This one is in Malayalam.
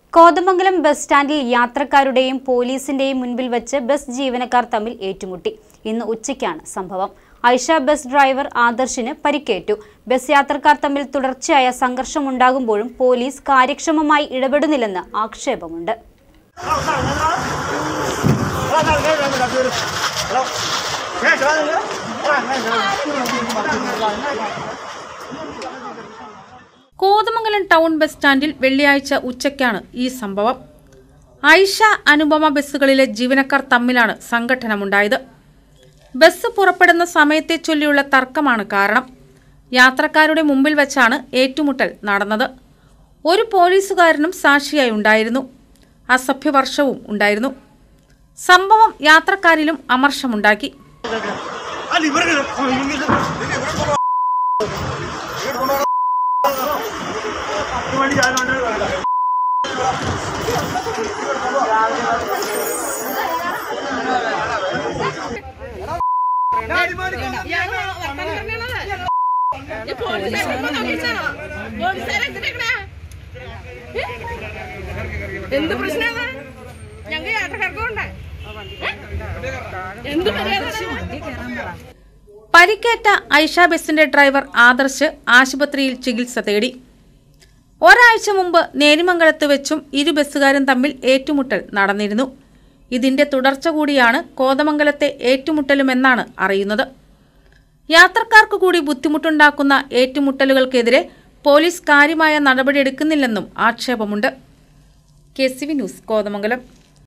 കോതമംഗലം ബസ് സ്റ്റാൻഡിൽ യാത്രക്കാരുടെയും പോലീസിന്റെയും മുൻപിൽ വെച്ച് ബസ് ജീവനക്കാർ തമ്മിൽ ഏറ്റുമുട്ടി ഇന്ന് ഉച്ചയ്ക്കാണ് സംഭവം ഐഷ ബസ് ഡ്രൈവർ ആദർശിന് പരിക്കേറ്റു ബസ് യാത്രക്കാർ തമ്മിൽ തുടർച്ചയായ സംഘർഷമുണ്ടാകുമ്പോഴും പോലീസ് കാര്യക്ഷമമായി ഇടപെടുന്നില്ലെന്ന് ആക്ഷേപമുണ്ട് കോതമംഗലം ടൗൺ ബസ് സ്റ്റാൻഡിൽ വെള്ളിയാഴ്ച ഉച്ചയ്ക്കാണ് ഈ സംഭവം ഐഷ അനുപമ ബസ്സുകളിലെ ജീവനക്കാർ തമ്മിലാണ് സംഘട്ടനമുണ്ടായത് ബസ് പുറപ്പെടുന്ന സമയത്തെ ചൊല്ലിയുള്ള തർക്കമാണ് കാരണം യാത്രക്കാരുടെ മുമ്പിൽ വെച്ചാണ് ഏറ്റുമുട്ടൽ നടന്നത് ഒരു പോലീസുകാരനും സാക്ഷിയായി ഉണ്ടായിരുന്നു അസഭ്യവർഷവും ഉണ്ടായിരുന്നു സംഭവം യാത്രക്കാരിലും അമർഷമുണ്ടാക്കി എന്ത് പ്രശ്നമാണ് ഞങ്ങൾ യാത്രക്കാർക്കുണ്ട് എന്ത് മര്യാദ പരിക്കേറ്റ ഐഷ ബസിന്റെ ഡ്രൈവർ ആദർശ് ആശുപത്രിയിൽ ചികിത്സ തേടി ഒരാഴ്ച മുമ്പ് നേരിമംഗലത്ത് വെച്ചും ഇരു ബസ്സുകാരും തമ്മിൽ ഏറ്റുമുട്ടൽ നടന്നിരുന്നു ഇതിന്റെ തുടർച്ച കൂടിയാണ് കോതമംഗലത്തെ ഏറ്റുമുട്ടലുമെന്നാണ് അറിയുന്നത് യാത്രക്കാർക്ക് കൂടി ബുദ്ധിമുട്ടുണ്ടാക്കുന്ന ഏറ്റുമുട്ടലുകൾക്കെതിരെ പോലീസ് കാര്യമായ നടപടിയെടുക്കുന്നില്ലെന്നും ആക്ഷേപമുണ്ട് K C V news Kothamangalam